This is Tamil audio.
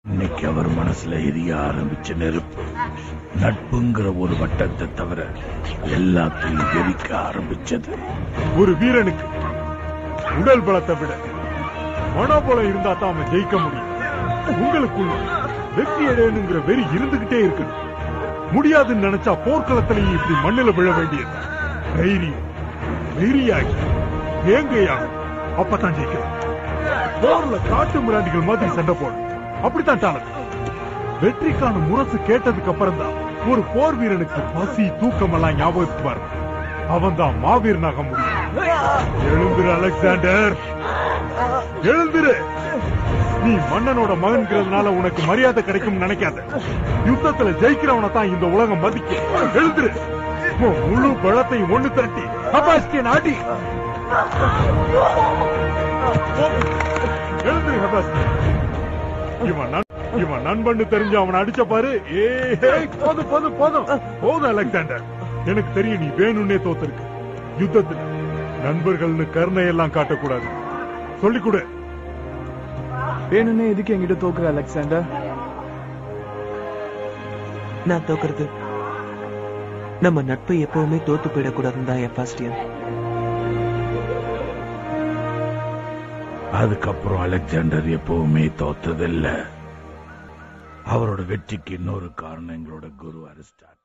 இன்னைக்கு அவர் மனசுல எரிய ஆரம்பிச்ச நெருப்பு நட்புங்கிற ஒரு வட்டத்தை தவிர எல்லாத்தையும் எரிக்க ஆரம்பிச்சது ஒரு வீரனுக்கு உடல் பலத்தை விட மனோபலம் இருந்தா தான் அவன் ஜெயிக்க முடியும் உங்களுக்குள்ள வெற்றி அடையணுங்கிற வெறி இருந்துகிட்டே இருக்கணும் முடியாதுன்னு நினைச்சா போர்க்களத்திலேயே இப்படி மண்ணில விழ வேண்டியது தைரியம் வெறியாகி வேங்கையாகும் அப்பதான் ஜெயிக்கலாம் போர்ல காட்டு மிராண்டிகள் மாதிரி சண்டை போடும் அப்படித்தான் டாலன் வெற்றிக்கான முரசு கேட்டதுக்கு அப்புறம் தான் ஒரு போர் வீரனுக்கு பசி தூக்கம் எல்லாம் ஞாபகத்துக்கு வரும் அவன் தான் மாவீரனாக முடியும் எழுந்திரு அலெக்சாண்டர் எழுந்திரு நீ மன்னனோட மகன்கிறதுனால உனக்கு மரியாதை கிடைக்கும் நினைக்காத யுத்தத்துல ஜெயிக்கிறவனை தான் இந்த உலகம் மதிக்கும் எழுந்திரு உன் முழு பலத்தையும் ஒண்ணு திரட்டி ஹபாஸ்கியன் ஆடி எழுந்திரு ஹபாஸ்கியன் இவன் நண்- இவன் நண்பன்னு தெரிஞ்சு அவனை அடிச்ச பாரு ஏ போதும் போதும் போதும் போதும் அலெக்சாண்டர் எனக்கு தெரியும் நீ வேணும்னே தோத்திருக்கு யுத்தத்துல நண்பர்கள்னு கருணை எல்லாம் காட்டக்கூடாது சொல்லிக் கொடு வேணும்னே எதுக்கு என்கிட்ட தோக்குற அலெக்சாண்டர் நான் தோக்குறது நம்ம நட்பை எப்பவுமே தோத்து போயிடக்கூடாதுன்னு தான் எஃபாஸ்டியன் அதுக்கப்புறம் அலெக்சாண்டர் எப்பவுமே தோத்ததில்ல அவரோட வெற்றிக்கு இன்னொரு காரணம் எங்களோட குரு அரிஸ்டாட்